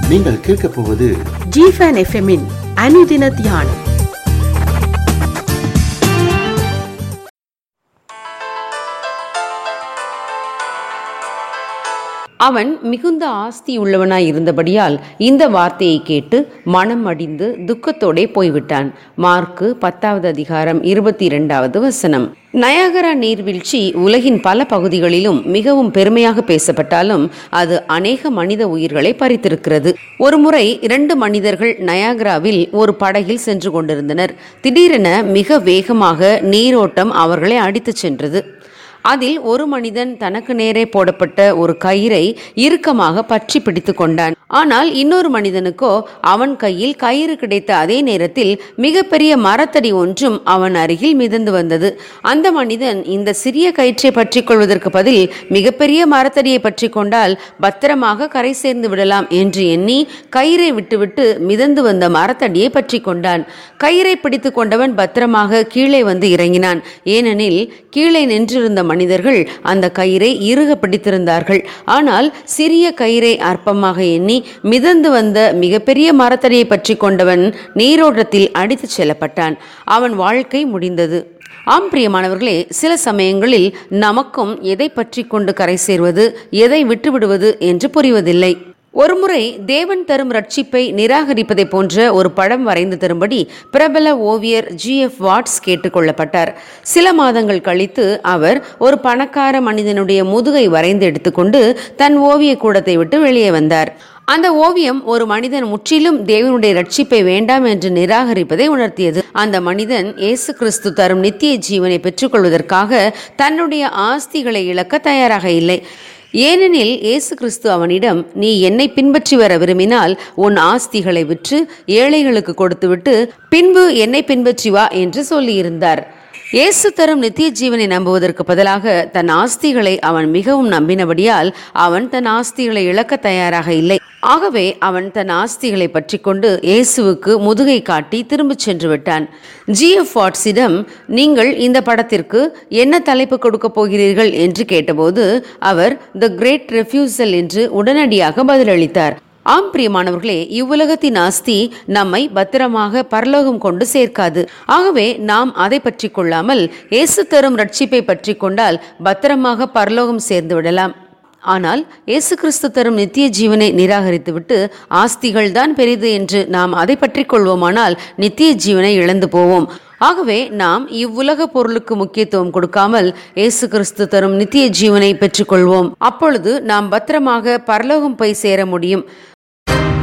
நீங்கள் கேட்கப் போவது ஜிஃபன் எஃப்எம்மின் அனுதின தியானம் அவன் மிகுந்த ஆஸ்தி உள்ளவனாய் இருந்தபடியால் இந்த வார்த்தையை கேட்டு மனம் அடிந்து துக்கத்தோடே போய்விட்டான் மார்க்கு பத்தாவது அதிகாரம் இருபத்தி இரண்டாவது வசனம் நயாகரா நீர்வீழ்ச்சி உலகின் பல பகுதிகளிலும் மிகவும் பெருமையாக பேசப்பட்டாலும் அது அநேக மனித உயிர்களை பறித்திருக்கிறது ஒருமுறை இரண்டு மனிதர்கள் நயாகராவில் ஒரு படகில் சென்று கொண்டிருந்தனர் திடீரென மிக வேகமாக நீரோட்டம் அவர்களை அடித்துச் சென்றது அதில் ஒரு மனிதன் தனக்கு நேரே போடப்பட்ட ஒரு கயிறை இறுக்கமாக பற்றி பிடித்து கொண்டான் ஆனால் இன்னொரு மனிதனுக்கோ அவன் கையில் கயிறு கிடைத்த அதே நேரத்தில் மிகப்பெரிய மரத்தடி ஒன்றும் அவன் அருகில் மிதந்து வந்தது அந்த மனிதன் இந்த சிறிய கயிற்றை பற்றி கொள்வதற்கு பதில் மிகப்பெரிய மரத்தடியை பற்றி கொண்டால் பத்திரமாக கரை சேர்ந்து விடலாம் என்று எண்ணி கயிறை விட்டுவிட்டு மிதந்து வந்த மரத்தடியை பற்றி கொண்டான் கயிறை பிடித்து கொண்டவன் பத்திரமாக கீழே வந்து இறங்கினான் ஏனெனில் கீழே நின்றிருந்த மனிதர்கள் அந்த கயிறை இறுக பிடித்திருந்தார்கள் ஆனால் சிறிய கயிறை அற்பமாக எண்ணி மிதந்து வந்த மிகப்பெரிய மரத்தடியை பற்றி கொண்டவன் நீரோட்டத்தில் அடித்துச் செல்லப்பட்டான் அவன் வாழ்க்கை முடிந்தது ஆம் பிரியமானவர்களே சில சமயங்களில் நமக்கும் எதை பற்றி கொண்டு கரை சேர்வது எதை விட்டுவிடுவது என்று புரிவதில்லை ஒருமுறை தேவன் தரும் ரட்சிப்பை நிராகரிப்பதை போன்ற ஒரு படம் வரைந்து தரும்படி பிரபல ஓவியர் ஜி எஃப் வாட்ஸ் கேட்டுக்கொள்ளப்பட்டார் சில மாதங்கள் கழித்து அவர் ஒரு பணக்கார மனிதனுடைய முதுகை வரைந்து எடுத்துக்கொண்டு தன் ஓவிய கூடத்தை விட்டு வெளியே வந்தார் அந்த ஓவியம் ஒரு மனிதன் முற்றிலும் தேவனுடைய ரட்சிப்பை வேண்டாம் என்று நிராகரிப்பதை உணர்த்தியது அந்த மனிதன் இயேசு கிறிஸ்து தரும் நித்திய ஜீவனை பெற்றுக்கொள்வதற்காக தன்னுடைய ஆஸ்திகளை இழக்க தயாராக இல்லை ஏனெனில் இயேசு கிறிஸ்து அவனிடம் நீ என்னை பின்பற்றி வர விரும்பினால் உன் ஆஸ்திகளை விற்று ஏழைகளுக்கு கொடுத்துவிட்டு பின்பு என்னை பின்பற்றி வா என்று சொல்லியிருந்தார் இயேசு தரும் நித்திய ஜீவனை நம்புவதற்கு பதிலாக தன் ஆஸ்திகளை அவன் மிகவும் நம்பினபடியால் அவன் தன் ஆஸ்திகளை இழக்க தயாராக இல்லை ஆகவே அவன் தன் ஆஸ்திகளை பற்றி கொண்டு இயேசுவுக்கு முதுகை காட்டி திரும்பிச் சென்று விட்டான் ஜி எஃப் வாட்ஸிடம் நீங்கள் இந்த படத்திற்கு என்ன தலைப்பு கொடுக்கப் போகிறீர்கள் என்று கேட்டபோது அவர் த கிரேட் ரெஃப்யூசல் என்று உடனடியாக பதிலளித்தார் ஆம் பிரியமானவர்களே இவ்வுலகத்தின் ஆஸ்தி நம்மை பத்திரமாக பரலோகம் கொண்டு சேர்க்காது ஆகவே நாம் அதை பற்றி கொள்ளாமல் இயேசு தரும் ரட்சிப்பை பற்றி கொண்டால் பத்திரமாக பரலோகம் சேர்ந்து விடலாம் ஆனால் இயேசு கிறிஸ்து தரும் நித்திய ஜீவனை நிராகரித்துவிட்டு ஆஸ்திகள் தான் பெரிது என்று நாம் அதை பற்றி கொள்வோமானால் நித்திய ஜீவனை இழந்து போவோம் ஆகவே நாம் இவ்வுலக பொருளுக்கு முக்கியத்துவம் கொடுக்காமல் இயேசு கிறிஸ்து தரும் நித்திய ஜீவனை பெற்றுக்கொள்வோம் அப்பொழுது நாம் பத்திரமாக பரலோகம் போய் சேர முடியும்